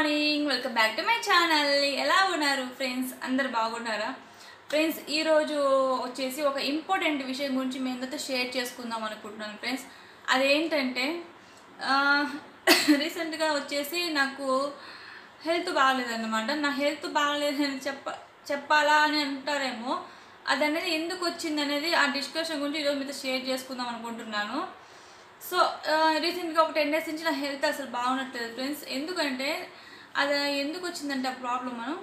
morning welcome back to my channel ఎలా ఉన్నారు friends అందరు బాగున్నారా ఫ్రెండ్స్ ఈరోజు వచ్చేసి ఒక ఇంపార్టెంట్ విషయం గురించి మీ అందరితో షేర్ చేసుకుందాం అనుకుంటున్నాను ఫ్రెండ్స్ అదేంటంటే రీసెంట్గా వచ్చేసి నాకు హెల్త్ బాగాలేదన్నమాట నా హెల్త్ బాగాలేదని చెప్ప చెప్పాలా అని అంటారేమో అది అనేది ఎందుకు వచ్చింది అనేది ఆ డిస్కషన్ గురించి ఈరోజు మీతో షేర్ చేసుకుందాం అనుకుంటున్నాను సో రీసెంట్గా ఒక టెన్ డేస్ నుంచి నా హెల్త్ అసలు బాగున్నట్లేదు ఫ్రెండ్స్ ఎందుకంటే అది ఎందుకు వచ్చిందంటే ఆ ప్రాబ్లం మనం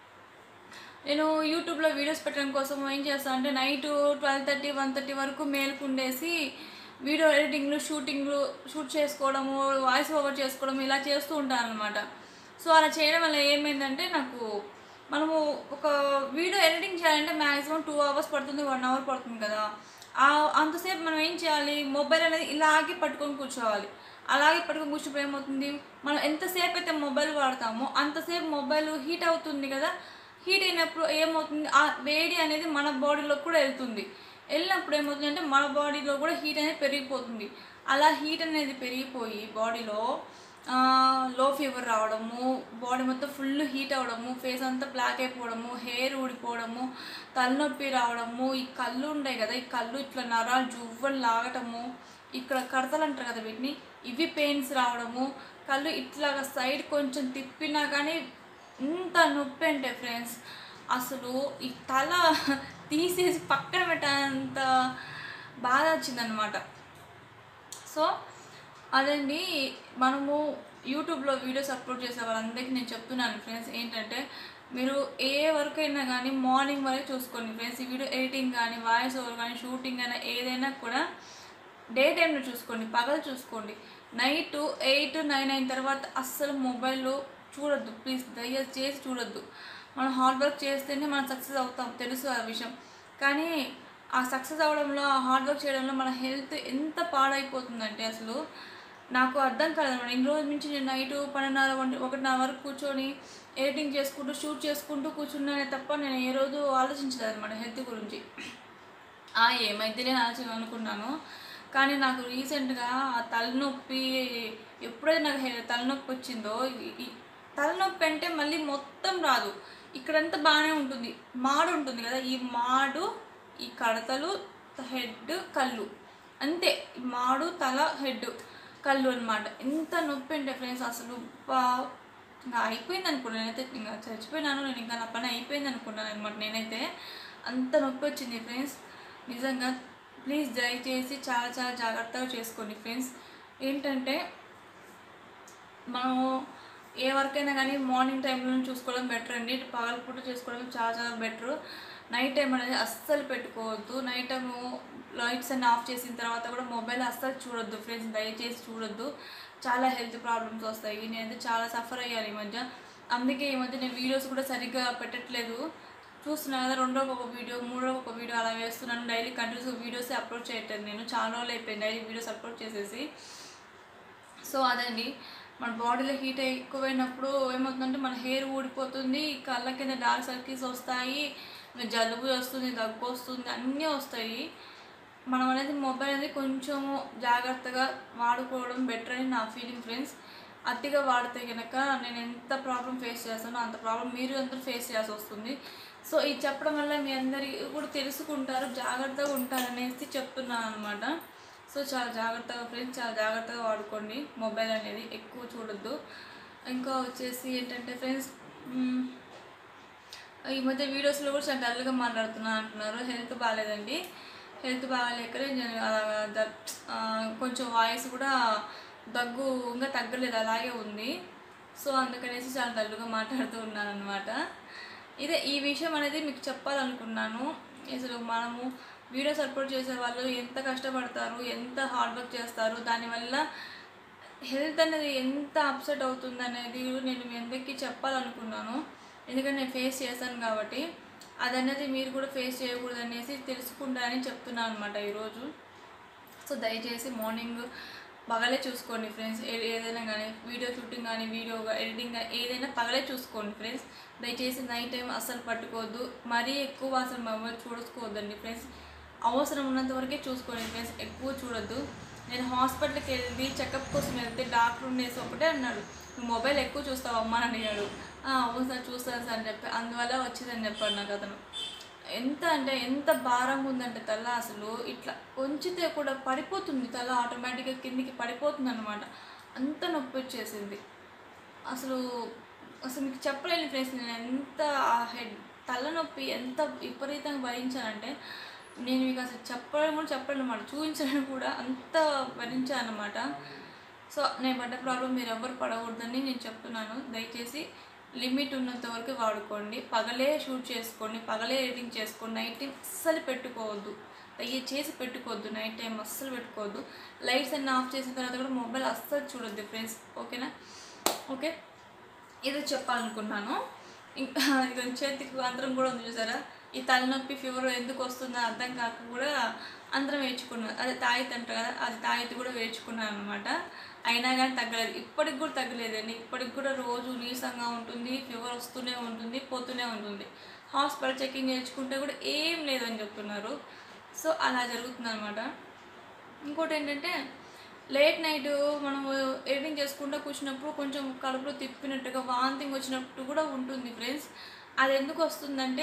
నేను యూట్యూబ్లో వీడియోస్ పెట్టడం కోసం ఏం చేస్తాను అంటే night twelve thirty one thirty వరకు మేల్కుండేసి వీడియో ఎడిటింగ్లు షూటింగ్లు షూట్ చేసుకోవడము వాయిస్ ఓవర్ చేసుకోవడం ఇలా చేస్తూ ఉంటాను అనమాట సో అలా చేయడం వల్ల ఏమైందంటే నాకు మనము ఒక వీడియో ఎడిటింగ్ చేయాలంటే మ్యాక్సిమం టూ అవర్స్ పడుతుంది వన్ అవర్ పడుతుంది కదా ఆ అంతసేపు మనం ఏం చేయాలి మొబైల్ అనేది ఇలాగే పట్టుకొని కూర్చోవాలి అలాగే పట్టుకొని కూర్చున్నప్పుడు ఏమవుతుంది మనం ఎంతసేపు అయితే మొబైల్ వాడతామో అంతసేపు మొబైల్ హీట్ అవుతుంది కదా హీట్ అయినప్పుడు ఏమవుతుంది ఆ వేడి అనేది మన బాడీలో కూడా వెళ్తుంది వెళ్ళినప్పుడు ఏమవుతుంది అంటే మన బాడీలో కూడా హీట్ అనేది పెరిగిపోతుంది అలా హీట్ అనేది పెరిగిపోయి బాడీలో లో ఫీవర్ రావడము బాడీ మొత్తం ఫుల్ హీట్ అవ్వడము ఫేస్ అంతా బ్లాక్ అయిపోవడము హెయిర్ ఊడిపోవడము తలనొప్పి రావడము ఈ కళ్ళు ఉంటాయి కదా ఈ కళ్ళు ఇట్లా నరాలు జువ్వలు లాగటము ఇక్కడ కడతలు అంటారు కదా వీటిని ఇవి పెయిన్స్ రావడము కళ్ళు ఇట్లాగా సైడ్ కొంచెం తిప్పినా కానీ ఇంత నొప్పి అంటే ఫ్రెండ్స్ అసలు ఈ తల తీసేసి పక్కన పెట్టేంత బాధ వచ్చిందనమాట సో అదండి మనము యూట్యూబ్లో వీడియోస్ అప్లోడ్ చేసే వాళ్ళందరికీ నేను చెప్తున్నాను ఫ్రెండ్స్ ఏంటంటే మీరు ఏ వర్క్ అయినా కానీ మార్నింగ్ వరకు చూసుకోండి ఫ్రెండ్స్ ఈ వీడియో ఎడిటింగ్ కానీ వాయిస్ ఓవర్ కానీ షూటింగ్ అయినా ఏదైనా కూడా డే టైంలో చూసుకోండి పగలు చూసుకోండి నైట్ ఎయిట్ నైన్ అయిన తర్వాత అస్సలు మొబైల్లో చూడొద్దు ప్లీజ్ దయచేసి చూడొద్దు మనం హార్డ్ వర్క్ చేస్తేనే మనం సక్సెస్ అవుతాం తెలుసు ఆ విషయం కానీ ఆ సక్సెస్ అవ్వడంలో ఆ హార్డ్ వర్క్ చేయడంలో మన హెల్త్ ఎంత పాడైపోతుందంటే అసలు నాకు అర్థం కాదనమాట ఇన్ని రోజుల నుంచి నేను నైట్ పన్నెండున్నర వంటి ఒకటిన్నర వరకు కూర్చొని ఎడిటింగ్ చేసుకుంటూ షూట్ చేసుకుంటూ కూర్చున్నానే తప్ప నేను ఏ రోజు ఆలోచించలేదు అనమాట హెల్త్ గురించి ఆ ఏమైతే నేను ఆలోచన అనుకున్నాను కానీ నాకు రీసెంట్గా ఆ తలనొప్పి ఎప్పుడైతే నాకు హె- తలనొప్పి వచ్చిందో ఈ- ఈ తలనొప్పి అంటే మళ్ళీ మొత్తం రాదు ఇక్కడంతా బాగానే ఉంటుంది మాడు ఉంటుంది కదా ఈ మాడు ఈ కడతలు హెడ్ కళ్ళు అంతే ఈ మాడు తల హెడ్ కళ్ళు అనమాట ఎంత నొప్పి అంటే ఫ్రెండ్స్ అసలు బా ఇంకా అయిపోయింది అనుకున్నాను నేనైతే ఇంకా చచ్చిపోయినాను నేను ఇంకా నా పని అయిపోయింది అనుకున్నాను అనమాట నేనైతే అంత నొప్పి వచ్చింది ఫ్రెండ్స్ నిజంగా ప్లీజ్ దయచేసి చాలా చాలా జాగ్రత్తగా చేసుకోండి ఫ్రెండ్స్ ఏంటంటే మనము ఏ వర్క్ అయినా కానీ మార్నింగ్ టైంలో చూసుకోవడం బెటర్ అండి పగలపూట చేసుకోవడం చాలా చాలా బెటర్ నైట్ టైం అనేది అస్సలు పెట్టుకోవద్దు నైట్ టైము లైట్స్ అన్ని ఆఫ్ చేసిన తర్వాత కూడా మొబైల్ అస్సలు చూడొద్దు ఫ్రెండ్స్ దయచేసి చూడొద్దు చాలా హెల్త్ ప్రాబ్లమ్స్ వస్తాయి నేనైతే చాలా సఫర్ అయ్యాను ఈ మధ్య అందుకే ఈ మధ్య నేను వీడియోస్ కూడా సరిగ్గా పెట్టట్లేదు చూస్తున్నాను కదా రెండో ఒక వీడియో మూడో ఒక వీడియో అలా వేస్తున్నాను డైలీ కంటిన్యూస్ వీడియోస్ అప్లోడ్ చేయట్లేదు నేను చాలా రోజులు అయిపోయింది డైలీ వీడియోస్ అప్లోడ్ చేసేసి సో అదండి మన బాడీలో హీట్ ఎక్కువైనప్పుడు ఏమవుతుందంటే మన హెయిర్ ఊడిపోతుంది కళ్ళ కింద డార్క్ సర్కిల్స్ వస్తాయి ఇంకా జలుబు వస్తుంది దగ్గు వస్తుంది అన్నీ వస్తాయి మనం అనేది మొబైల్ అనేది కొంచెం జాగ్రత్తగా వాడుకోవడం బెటర్ అని నా ఫీలింగ్ ఫ్రెండ్స్ అతిగా వాడితే కనుక నేను ఎంత ప్రాబ్లం ఫేస్ చేస్తానో అంత ప్రాబ్లం మీరు అందరూ ఫేస్ చేయాల్సి వస్తుంది సో ఇది చెప్పడం వల్ల మీ అందరికీ కూడా తెలుసుకుంటారు జాగ్రత్తగా ఉంటారనేసి చెప్తున్నాను అనమాట సో చాలా జాగ్రత్తగా ఫ్రెండ్స్ చాలా జాగ్రత్తగా వాడుకోండి మొబైల్ అనేది ఎక్కువ చూడొద్దు ఇంకా వచ్చేసి ఏంటంటే ఫ్రెండ్స్ మ్, ఈ మధ్య వీడియోస్లో కూడా చాలా డల్గా మాట్లాడుతున్నాను అంటున్నారు హెల్త్ బాగాలేదండి హెల్త్ బాగాలేకనే నేను అలాగా ద- ఆ, కొంచెం వాయిస్ కూడా దగ్గు ఇంకా తగ్గలేదు అలాగే ఉంది సో అందుకనేసి చాలా డల్గా మాట్లాడుతూ ఉన్నాను అనమాట ఇదే ఈ విషయం అనేది మీకు చెప్పాలనుకున్నాను అసలు మనము వీడియోస్ అప్లోడ్ చేసే వాళ్ళు ఎంత కష్టపడతారు ఎంత హార్డ్ వర్క్ చేస్తారు దానివల్ల హెల్త్ అనేది ఎంత అప్సెట్ అవుతుంది అనేది నేను మీ అందరికీ చెప్పాలనుకున్నాను ఎందుకంటే నేను ఫేస్ చేశాను కాబట్టి అదనేది మీరు కూడా ఫేస్ చేయకూడదు అనేసి తెలుసుకుంటారని చెప్తున్నాను అనమాట ఈరోజు సో దయచేసి మార్నింగ్ పగలే చూసుకోండి ఫ్రెండ్స్ ఏదైనా కానీ వీడియో షూటింగ్ కానీ వీడియో ఎడిటింగ్ కానీ ఏదైనా పగలే చూసుకోండి ఫ్రెండ్స్ దయచేసి నైట్ టైం అస్సలు పట్టుకోవద్దు మరీ ఎక్కువ అసలు మొబైల్ చూసుకోవద్దండి ఫ్రెండ్స్ అవసరం ఉన్నంత వరకే చూసుకోండి ఫ్రెండ్స్ ఎక్కువ చూడొద్దు నేను హాస్పిటల్కి వెళ్ళి చెకప్ కోసం వెళ్తే డాక్టర్ ఉండేసి ఒకటే అన్నాడు నువ్వు మొబైల్ ఎక్కువ చూస్తావు అమ్మ అని అడిగాడు "ఆ, అవును సార్ చూస్తాను సార్ అని చెప్పి అందువల్ల వచ్చిందని చెప్పాడు నాకు అతను ఎంత అంటే ఎంత భారంగా ఉందంటే తల అసలు ఇట్లా వంచితే కూడా పడిపోతుంది తల ఆటోమేటిక్గా కిందికి పడిపోతుంది అనమాట అంత నొప్పి వచ్చేసింది అసలు అసలు మీకు చెప్పలేని ఫ్రెండ్స్ నేను ఎంత ఆ హెడ్ తలనొప్పి ఎంత విపరీతంగా భరించానంటే నేను మీకు అసలు చెప్పడం కూడా చెప్పలేను అనమాట చూపించడం కూడా అంత భరించాను అనమాట సో నేను పడ్డ ప్రాబ్లం మీరు ఎవరు పడకూడదని నేను చెప్తున్నాను దయచేసి లిమిట్ ఉన్నంత వరకు వాడుకోండి పగలే షూట్ చేసుకోండి పగలే ఎడిటింగ్ చేసుకోండి నైట్ టైం అస్సలు పెట్టుకోవద్దు దయచేసి పెట్టుకోవద్దు నైట్ టైం అస్సలు పెట్టుకోవద్దు లైట్స్ అన్ని ఆఫ్ చేసిన తర్వాత కూడా మొబైల్ అస్సలు చూడొద్దు ఫ్రెండ్స్ ఓకేనా ఓకే ఇది చెప్పాలనుకున్నాను ఇంకా ఇది చేతికి అంతరం కూడా ఉంది చూసారా ఈ తలనొప్పి ఫీవర్ ఎందుకు వస్తుందో అర్థం కాక కూడా అందరం వేయించుకున్నాను అదే తాయిత్ అంటారు కదా అది తాయిత్ కూడా వేయించుకున్నాను అనమాట అయినా కానీ తగ్గలేదు ఇప్పటికి కూడా తగ్గలేదండి ఇప్పటికి కూడా రోజు నీరసంగా ఉంటుంది ఫీవర్ వస్తూనే ఉంటుంది పోతూనే ఉంటుంది హాస్పిటల్ చెకింగ్ చేయించుకుంటే కూడా ఏం లేదని చెప్తున్నారు సో అలా జరుగుతుంది అనమాట ఇంకోటి ఏంటంటే లేట్ నైట్ మనం ఎడిటింగ్ చేసుకుంటూ కూర్చున్నప్పుడు కొంచెం కడుపులో తిప్పినట్టుగా వాంతింగ్ వచ్చినట్టు కూడా ఉంటుంది ఫ్రెండ్స్ అది ఎందుకు వస్తుందంటే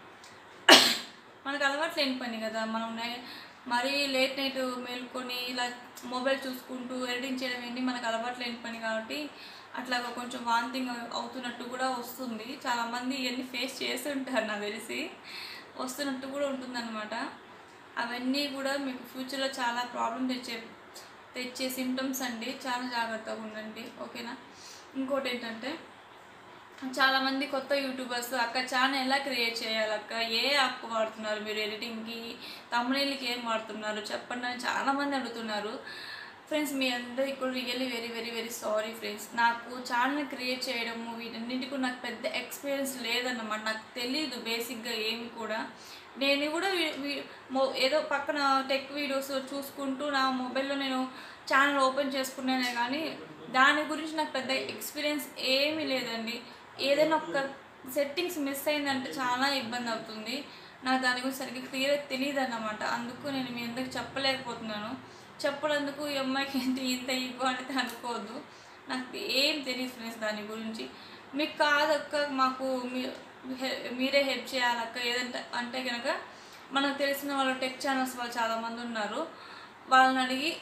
మనకు అలవాటు లేని పని కదా మనం నై- మరీ లేట్ నైట్ మేల్కొని ఇలా మొబైల్ చూసుకుంటూ ఎడిటింగ్ చేయడం ఏంటి మనకు అలవాటు లేని పని కాబట్టి అట్లాగా కొంచెం వాంతింగ్ అవుతున్నట్టు కూడా వస్తుంది చాలామంది ఇవన్నీ ఫేస్ చేసి ఉంటారు నాకు తెలిసి వస్తున్నట్టు కూడా ఉంటుందన్నమాట అవన్నీ కూడా మీకు ఫ్యూచర్లో చాలా ప్రాబ్లం తెచ్చే తెచ్చే సిమ్టమ్స్ అండి చాలా జాగ్రత్తగా ఉండండి ఓకేనా ఇంకోటి ఏంటంటే చాలామంది కొత్త యూట్యూబర్స్ అక్క ఛానల్ ఎలా క్రియేట్ చేయాలి అక్క ఏ యాప్ వాడుతున్నారు మీరు ఎడిటింగ్కి తమ్ముళ్ళకి ఏం వాడుతున్నారు చెప్పండి అని చాలామంది అడుగుతున్నారు ఫ్రెండ్స్ మీ అందరికి కూడా really very very very sorry friends నాకు ఛానల్ క్రియేట్ చేయడము వీటన్నిటికీ నాకు పెద్ద ఎక్స్పీరియన్స్ లేదన్నమాట నాకు తెలియదు బేసిక్గా ఏమి కూడా నేను కూడా వీ- వీ- మొ- ఏదో పక్కన టెక్ వీడియోస్ చూసుకుంటూ నా మొబైల్లో నేను ఛానల్ ఓపెన్ చేసుకున్నానే కానీ దాని గురించి నాకు పెద్ద ఎక్స్పీరియన్స్ ఏమీ లేదండి ఏదైనా ఒక సెట్టింగ్స్ మిస్ అయిందంటే చాలా ఇబ్బంది అవుతుంది నాకు దాని గురించి సరిగ్గా క్లియర్ తెలియదు అన్నమాట అందుకు నేను మీ అందరికి చెప్పలేకపోతున్నాను చెప్పడందుకు ఈ అమ్మాయికి ఎంత ఇంత ఇవ్వ అనేది అనుకోవద్దు నాకు ఏం తెలియదు ఫ్రెండ్స్ దాని గురించి మీకు కాదక్క మాకు మీ- హె- మీరే హెల్ప్ చేయాలక్క ఏదంటే అంటే కనుక మనకు తెలిసిన వాళ్ళు టెక్ ఛానల్స్ వాళ్ళు చాలామంది ఉన్నారు వాళ్ళని అడిగి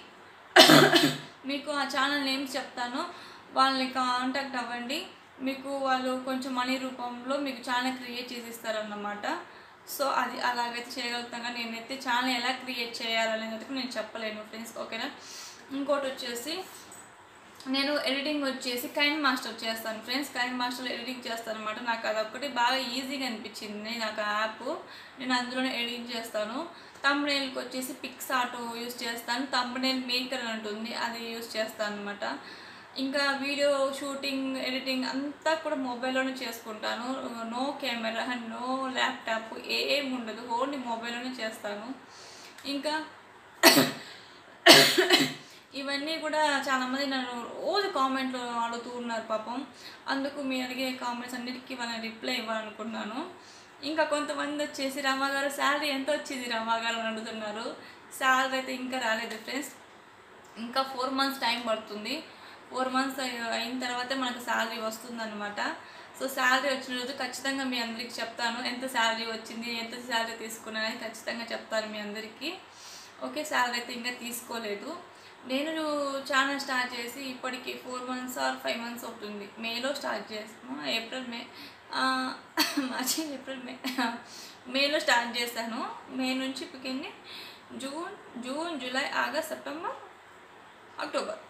మీకు ఆ ఛానల్ నేమ్స్ చెప్తాను వాళ్ళని కాంటాక్ట్ అవ్వండి మీకు వాళ్ళు కొంచెం మనీ రూపంలో మీకు ఛానల్ క్రియేట్ చేసి ఇస్తారన్నమాట సో అది అలాగైతే చేయగలుగుతాం కానీ నేనైతే ఛానల్ ఎలా క్రియేట్ చేయాలనేది నేను చెప్పలేను ఫ్రెండ్స్ ఓకేనా ఇంకోటి వచ్చేసి నేను ఎడిటింగ్ వచ్చేసి కైన్ మాస్టర్ చేస్తాను ఫ్రెండ్స్ కైన్ మాస్టర్లో ఎడిటింగ్ చేస్తాను అనమాట నాకు అదొక్కటి బాగా ఈజీగా అనిపించింది నాకు ఆ యాప్ నేను అందులోనే ఎడిటింగ్ చేస్తాను తమ్ముడేల్కి వచ్చేసి పిక్స్ ఆటో యూస్ చేస్తాను తమ్ముడేల్ మేకర్ అని ఉంటుంది అది యూస్ చేస్తాను అనమాట ఇంకా వీడియో షూటింగ్ ఎడిటింగ్ అంతా కూడా మొబైల్లోనే చేసుకుంటాను నో కెమెరా నో ల్యాప్టాప్ ఏం ఉండదు ఓన్లీ మొబైల్లోనే చేస్తాను ఇంకా ఇవన్నీ కూడా చాలామంది నన్ను రోజు కామెంట్లో అడుగుతూ ఉన్నారు పాపం అందుకు మీరు అడిగే కామెంట్స్ అన్నిటికీ వాళ్ళని రిప్లై ఇవ్వాలనుకున్నాను ఇంకా కొంతమంది వచ్చేసి రమా గారు శాలరీ ఎంత వచ్చింది రమా గారు అని అడుగుతున్నారు శాలరీ అయితే ఇంకా రాలేదు ఫ్రెండ్స్ ఇంకా ఫోర్ మంత్స్ టైం పడుతుంది ఫోర్ మంత్స్ అయిన తర్వాతే మనకు శాలరీ వస్తుందన్నమాట సో శాలరీ వచ్చిన రోజు ఖచ్చితంగా మీ అందరికి చెప్తాను ఎంత శాలరీ వచ్చింది ఎంత శాలరీ తీసుకున్నానని ఖచ్చితంగా చెప్తాను మీ అందరికీ ఓకే శాలరీ అయితే ఇంకా తీసుకోలేదు నేను ఛానల్ స్టార్ట్ చేసి ఇప్పటికి four months or five months అవుతుంది మేలో స్టార్ట్ చేసాను ఏప్రిల్ మే ఆ, మార్చి ఏప్రిల్ మే మేలో స్టార్ట్ చేశాను మే నుంచి ఇప్పటికెన్ని June June July August September October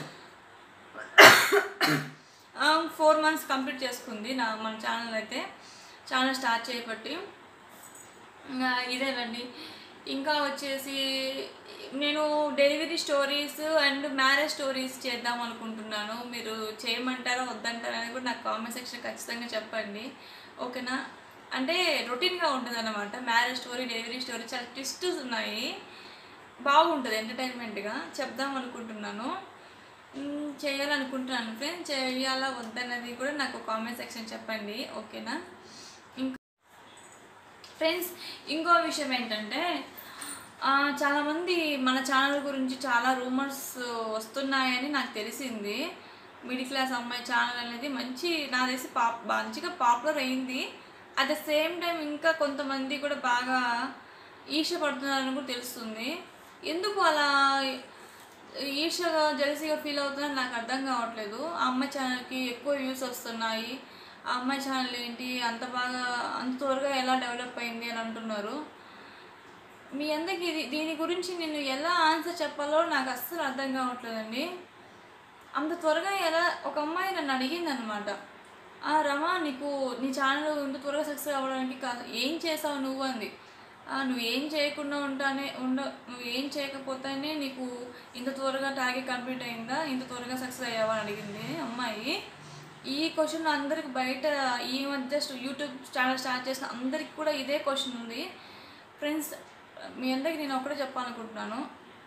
four months complete చేసుకుంది నా మన ఛానల్ అయితే ఛానల్ స్టార్ట్ చేయబట్టి ఇంకా ఇదేనండి ఇంకా వచ్చేసి నేను delivery stories and marriage stories చేద్దాం అనుకుంటున్నాను మీరు చేయమంటారా వద్దంటారా అని కూడా నాకు కామెంట్ సెక్షన్ ఖచ్చితంగా చెప్పండి ఓకేనా అంటే రొటీన్గా ఉంటుంది అనమాట మ్యారేజ్ స్టోరీ డెలివరీ స్టోరీ చాలా ట్విస్ట్స్ ఉన్నాయి బాగుంటుంది ఎంటర్టైన్మెంట్గా చెప్దాం అనుకుంటున్నాను మ్, చేయాలనుకుంటున్నాను ఫ్రెండ్స్ చేయాలా వద్దన్నది కూడా నాకు కామెంట్ సెక్షన్ చెప్పండి ఓకేనా ఇంకా ఫ్రెండ్స్ ఇంకో విషయం ఏంటంటే ఆ, చాలామంది మన ఛానల్ గురించి చాలా రూమర్స్ వస్తున్నాయని నాకు తెలిసింది మిడిల్ క్లాస్ అమ్మాయి ఛానల్ అనేది మంచి నా తెలిసి పాప్ మంచిగా పాపులర్ అయింది అట్ ద సేమ్ టైం ఇంకా కొంతమంది కూడా బాగా ఈర్షపడుతున్నారని కూడా తెలుస్తుంది ఎందుకు అలా ఈర్షగా జెలసీగా ఫీల్ అవుతుందని నాకు అర్థం కావట్లేదు ఆ అమ్మాయి ఛానల్కి ఎక్కువ వ్యూస్ వస్తున్నాయి ఆ అమ్మాయి ఛానల్ ఏంటి అంత బాగా అంత త్వరగా ఎలా డెవలప్ అయింది అని అంటున్నారు మీ అందరికి ఇది దీని గురించి నేను ఎలా ఆన్సర్ చెప్పాలో నాకు అస్సలు అర్థం కావట్లేదండి అంత త్వరగా ఎలా ఒక అమ్మాయి నన్ను అడిగింది అనమాట రమా నీకు నీ ఛానల్ ఇంత త్వరగా సక్సెస్ అవ్వడానికి కాదు ఏం చేసావు నువ్వు అంది "ఆ, నువ్వు ఏం చేయకుండా ఉంటానే ఉండ నువ్వు ఏం చేయకపోతేనే నీకు ఇంత త్వరగా టార్గెట్ కంప్లీట్ అయిందా ఇంత త్వరగా సక్సెస్ అయ్యావా అని అడిగింది అమ్మాయి ఈ క్వశ్చన్ అందరికి బయట ఈ మధ్య యూట్యూబ్ ఛానల్ స్టార్ట్ చేసిన అందరికి కూడా ఇదే క్వశ్చన్ ఉంది ఫ్రెండ్స్ మీ అందరికి నేను ఒకటే చెప్పాలనుకుంటున్నాను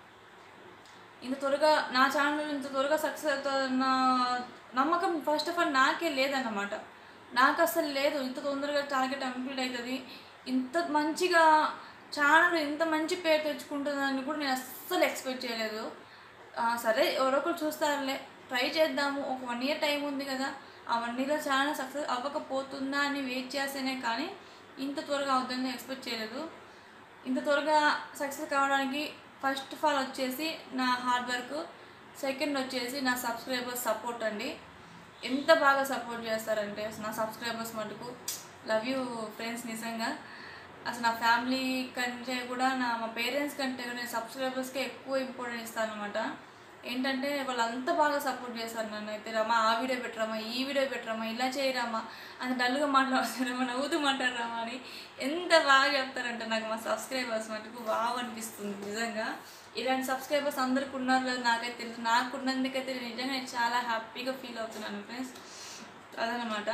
ఇంత త్వరగా నా ఛానల్ ఇంత త్వరగా సక్సెస్ అవుతుందన్న నమ్మకం ఫస్ట్ ఆఫ్ ఆల్ నాకే లేదన్నమాట నాకు అసలు లేదు ఇంత తొందరగా టార్గెట్ కంప్లీట్ అవుతుంది ఇంత మంచిగా ఛానల్ ఇంత మంచి పేరు తెచ్చుకుంటుందని కూడా నేను అస్సలు ఎక్స్పెక్ట్ చేయలేదు ఆ, సరే ఎవరో ఒకరు చూస్తారులే ట్రై చేద్దాము ఒక వన్ ఇయర్ టైం ఉంది కదా ఆ వన్ ఇయర్లో ఛానల్ సక్సెస్ అవ్వకపోతుందా అని వెయిట్ చేస్తేనే కానీ ఇంత త్వరగా అవుతుందని ఎక్స్పెక్ట్ చేయలేదు ఇంత త్వరగా సక్సెస్ కావడానికి ఫస్ట్ ఆఫ్ ఆల్ వచ్చేసి నా హార్డ్ వర్క్ సెకండ్ వచ్చేసి నా సబ్స్క్రైబర్స్ సపోర్ట్ అండి ఎంత బాగా సపోర్ట్ చేస్తారంటే అసలు నా సబ్స్క్రైబర్స్ మటుకు లవ్ యూ ఫ్రెండ్స్ నిజంగా అసలు నా ఫ్యామిలీ కంటే కూడా నా మా పేరెంట్స్ కంటే కూడా నేను సబ్స్క్రైబర్స్కే ఎక్కువ ఇంపార్టెన్స్ ఇస్తాను అనమాట ఏంటంటే వాళ్ళు అంత బాగా సపోర్ట్ చేస్తారు నన్ను అయితే రామా ఆ వీడియో పెట్టరామా ఈ వీడియో పెట్టరామా ఇలా చేయరామా అంత డల్గా మాట్లాడుతారమ్మా నవ్వుతూ మాట్లాడరామా అని ఎంత బాగా చెప్తారంటే నాకు మా సబ్స్క్రైబర్స్ మటుకు బాగా అనిపిస్తుంది నిజంగా ఇలాంటి సబ్స్క్రైబర్స్ అందరికి ఉన్నారు లేదు నాకైతే తెలుసు నాకు ఉన్నందుకైతే నేను నిజంగా నేను చాలా హ్యాపీగా ఫీల్ అవుతున్నాను ఫ్రెండ్స్ అదనమాట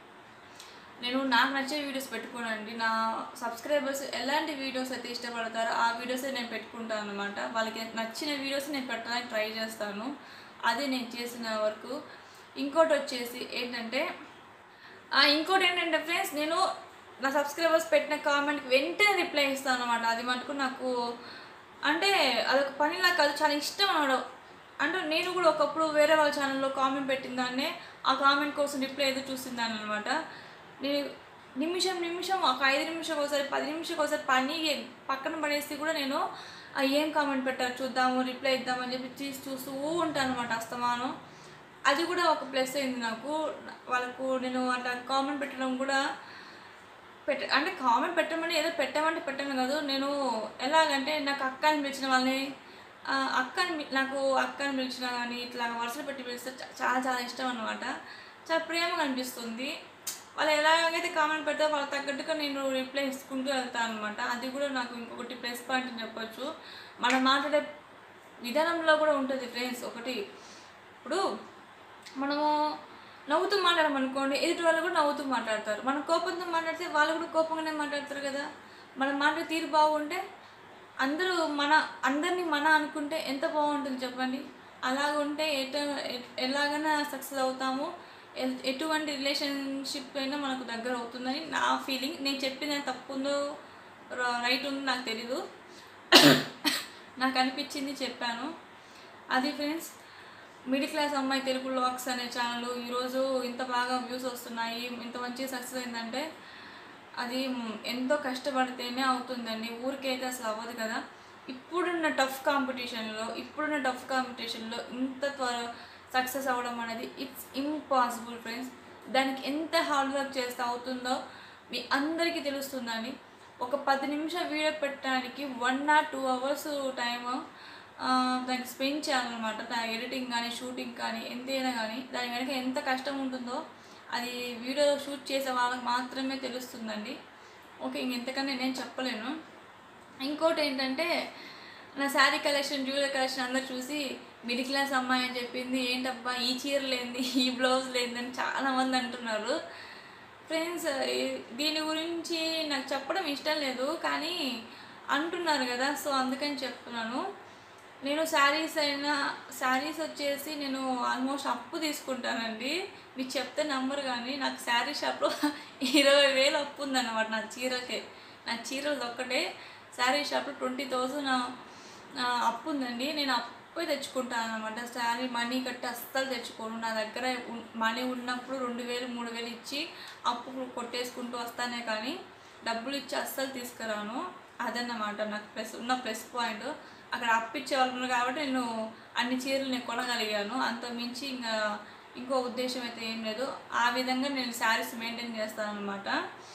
నేను నాకు నచ్చే వీడియోస్ పెట్టుకోనండి నా సబ్స్క్రైబర్స్ ఎలాంటి వీడియోస్ అయితే ఇష్టపడతారో ఆ వీడియోసే నేను పెట్టుకుంటాను అనమాట వాళ్ళకి నచ్చిన వీడియోస్ నేను పెట్టడానికి ట్రై చేస్తాను అదే నేను చేసిన వరకు ఇంకోటి వచ్చేసి ఏంటంటే ఆ, ఇంకోటి ఏంటంటే ఫ్రెండ్స్ నేను నా సబ్స్క్రైబర్స్ పెట్టిన కామెంట్కి వెంటనే రిప్లై ఇస్తాను అనమాట అది మటుకు నాకు అంటే అదొక పని నాకు అది చాలా ఇష్టం అనమాట అంటే నేను కూడా ఒకప్పుడు వేరే వాళ్ళ ఛానల్లో కామెంట్ పెట్టిన దాన్నే ఆ కామెంట్ కోసం రిప్లై ఏదో చూసిందాన్ని అనమాట నేను నిమిషం నిమిషం ఒక ఐదు నిమిషం ఒకసారి పది నిమిషం ఒకసారి పని పక్కన పడేసి కూడా నేను ఆ ఏం కామెంట్ పెట్టారు చూద్దాము రిప్లై ఇద్దామని చెప్పి తీసి చూస్తూ ఉంటాను అనమాట అస్తమానం అది కూడా ఒక ప్లస్ అయింది నాకు వాళ్ళకు నేను అట్లా కామెంట్ పెట్టడం కూడా పెట్ట అంటే కామెంట్ పెట్టమని ఏదో పెట్టమంటే పెట్టను కాదు నేను ఎలాగంటే నాకు అక్క అని పిలిచిన వాళ్ళని ఆ, అక్క అని పి- నాకు అక్క అని పిలిచినా కానీ ఇట్లా వరుసలు పెట్టి పిలిస్తే చా- చాలా చాలా ఇష్టం అనమాట చాలా ప్రేమగా అనిపిస్తుంది వాళ్ళు ఎలాగైతే కామెంట్ పెడతారో వాళ్ళకి తగ్గట్టుగా నేను రిప్లై ఇచ్చుకుంటూ వెళ్తాను అనమాట అది కూడా నాకు ఇంకొకటి ప్లస్ పాయింట్ అని చెప్పొచ్చు మనం మాట్లాడే విధానంలో కూడా ఉంటుంది ఫ్రెండ్స్ ఒకటి ఇప్పుడు మనము నవ్వుతూ మాట్లాడమనుకోండి ఎదుటి వాళ్ళు కూడా నవ్వుతూ మాట్లాడతారు మనం కోపంతో మాట్లాడితే వాళ్ళు కూడా కోపంగానే మాట్లాడతారు కదా మనం మాట్లాడే తీరు బాగుంటే అందరూ మన అందరినీ మన అనుకుంటే ఎంత బాగుంటుంది చెప్పండి అలాగ ఉంటే ఎట ఎ- ఎలాగైనా సక్సెస్ అవుతాము ఎ- ఎటువంటి రిలేషన్షిప్ అయినా మనకు దగ్గర అవుతుందని నా ఫీలింగ్ నేను చెప్పిన తప్పు ఉందో ర- రైట్ ఉందో నాకు తెలీదు నాకు అనిపించింది చెప్పాను అది ఫ్రెండ్స్ మిడిల్ క్లాస్ అమ్మాయి తెలుగు లాక్స్ అనే ఛానల్ ఈరోజు ఇంత బాగా వ్యూస్ వస్తున్నాయి ఇంత మంచి సక్సెస్ అయిందంటే అది మ్, ఎంతో కష్టపడితేనే అవుతుందండి ఊరికైతే అసలు అవ్వదు కదా ఇప్పుడున్న టఫ్ కాంపిటీషన్లో ఇప్పుడున్న టఫ్ కాంపిటీషన్లో ఇంత త్వర సక్సెస్ అవ్వడం అనేది ఇట్స్ ఇంపాసిబుల్ ఫ్రెండ్స్ దానికి ఎంత హార్డ్ వర్క్ చేస్తే అవుతుందో మీ అందరికీ తెలుస్తుందని ఒక పది నిమిషాలు వీడియో పెట్టడానికి one or two hours time దానికి స్పెండ్ చేయాలన్నమాట దాని ఎడిటింగ్ కానీ షూటింగ్ కానీ ఎంతైనా కానీ దాని వెనక ఎంత కష్టం ఉంటుందో అది వీడియో షూట్ చేసే వాళ్ళకి మాత్రమే తెలుస్తుందండి ఓకే ఇంకెంతకన్నా నేనేం చెప్పలేను ఇంకోటి ఏంటంటే నా శారీ కలెక్షన్ జ్యువెలరీ కలెక్షన్ అందరు చూసి మిడిల్ క్లాస్ అమ్మాయి అని చెప్పింది ఏంటబ్బా ఈ చీర లేనిది ఈ బ్లౌజ్ లేనిది అని చాలామంది అంటున్నారు ఫ్రెండ్స్ దీని గురించి నాకు చెప్పడం ఇష్టం లేదు కానీ అంటున్నారు కదా సో అందుకని చెప్తున్నాను నేను శారీస్ అయినా శారీస్ వచ్చేసి నేను ఆల్మోస్ట్ అప్పు తీసుకుంటానండి మీకు చెప్తే నంబర్ కానీ నాకు శారీ షాప్లో ఇరవై వేలు అప్పు ఉందన్నమాట నా చీరకే నా చీరలు ఒక్కటే శారీ షాప్లో ట్వంటీ థౌజండ్ అప్పు ఉందండి నేను అప్- పోయి తెచ్చుకుంటాను అనమాట శారీ మనీ కట్టి అస్సలు తెచ్చుకోను నా దగ్గర ఉన్- మనీ ఉన్నప్పుడు రెండు వేలు మూడు వేలు ఇచ్చి అప్పు కొట్టేసుకుంటూ వస్తానే కానీ డబ్బులు ఇచ్చి అస్సలు తీసుకురాను అదన్నమాట నాకు ప్లస్ ఉన్న ప్లస్ పాయింట్ అక్కడ అప్పిచ్చే వాళ్ళు ఉన్నారు కాబట్టి నేను అన్ని చీరలు నేను కొనగలిగాను అంత మించి ఇంకా ఇంకో ఉద్దేశం అయితే ఏం లేదు ఆ విధంగా నేను శారీస్ మెయింటైన్ చేస్తాను అనమాట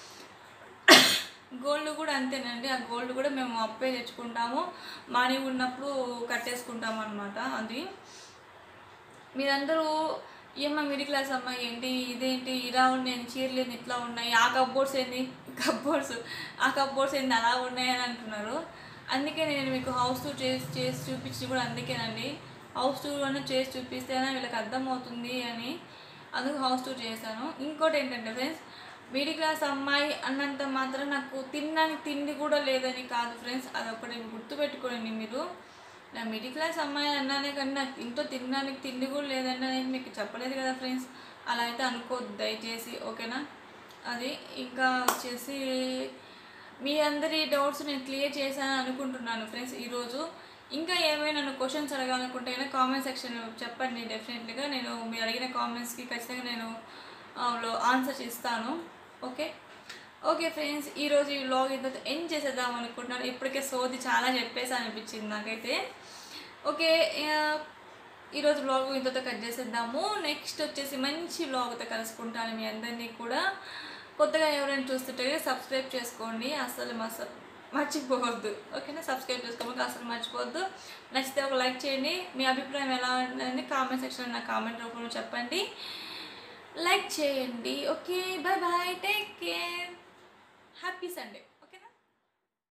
గోల్డ్ కూడా అంతేనండి ఆ గోల్డ్ కూడా మేము అప్పే తెచ్చుకుంటాము మనీ ఉన్నప్పుడు కట్టేసుకుంటాము అనమాట అది మీరందరూ ఏమ్మా మిడిల్ క్లాస్ అమ్మాయి ఏంటి ఇదేంటి ఇలా ఉన్నాయి చీరలు ఏంది ఇట్లా ఉన్నాయి ఆ కప్బోర్డ్స్ ఏంది కప్బోర్డ్స్ ఆ కప్బోర్డ్స్ ఏంది అలా ఉన్నాయి అని అంటున్నారు అందుకే నేను మీకు హౌస్ టూర్ చేసి చేసి చూపించి కూడా అందుకేనండి హౌస్ టూర్ అని చేసి చూపిస్తేనే వీళ్ళకి అర్థమవుతుంది అని అందుకు హౌస్ టూర్ చేశాను ఇంకోటి ఏంటంటే ఫ్రెండ్స్ మిడిల్ క్లాస్ అమ్మాయి అన్నంత మాత్రం నాకు తినడానికి తిండి కూడా లేదని కాదు ఫ్రెండ్స్ అదొకటి గుర్తుపెట్టుకోండి మీరు నా మిడిల్ క్లాస్ అమ్మాయి అన్నానే కానీ నాకు ఇంట్లో తినడానికి తిండి కూడా లేదని నేను మీకు చెప్పలేదు కదా ఫ్రెండ్స్ అలా అయితే అనుకోవద్దు దయచేసి ఓకేనా అది ఇంకా వచ్చేసి మీ అందరి డౌట్స్ నేను క్లియర్ చేశాను అనుకుంటున్నాను ఫ్రెండ్స్ ఈరోజు ఇంకా ఏమైనా నన్ను క్వశ్చన్స్ అడగాలనుకుంటే కనుక కామెంట్ సెక్షన్ చెప్పండి డెఫినెట్లీగా నేను మీరు అడిగిన కామెంట్స్కి ఖచ్చితంగా నేను ఆన్సర్స్ ఇస్తాను ఓకే ఓకే ఫ్రెండ్స్ ఈరోజు ఈ వ్లాగ్ ఇంత ఎండ్ చేసేద్దాం అనుకుంటున్నాను ఇప్పటికే సోది చాలా చెప్పేసి అనిపించింది నాకైతే ఓకే ఆ, ఈరోజు వ్లాగ్ ఇంతతో కట్ చేసేద్దాము నెక్స్ట్ వచ్చేసి మంచి వ్లాగ్తో కలుసుకుంటాను మీ అందరినీ కూడా కొత్తగా ఎవరైనా చూస్తుంటే సబ్స్క్రైబ్ చేసుకోండి అసలు మస మర్చిపోవద్దు ఓకేనా సబ్స్క్రైబ్ చేసుకోమని అసలు మర్చిపోవద్దు నచ్చితే ఒక లైక్ చేయండి మీ అభిప్రాయం ఎలా ఉందని కామెంట్ సెక్షన్లో నా కామెంట్ రూపంలో చెప్పండి లైక్ చేయండి okay bye bye take care happy Sunday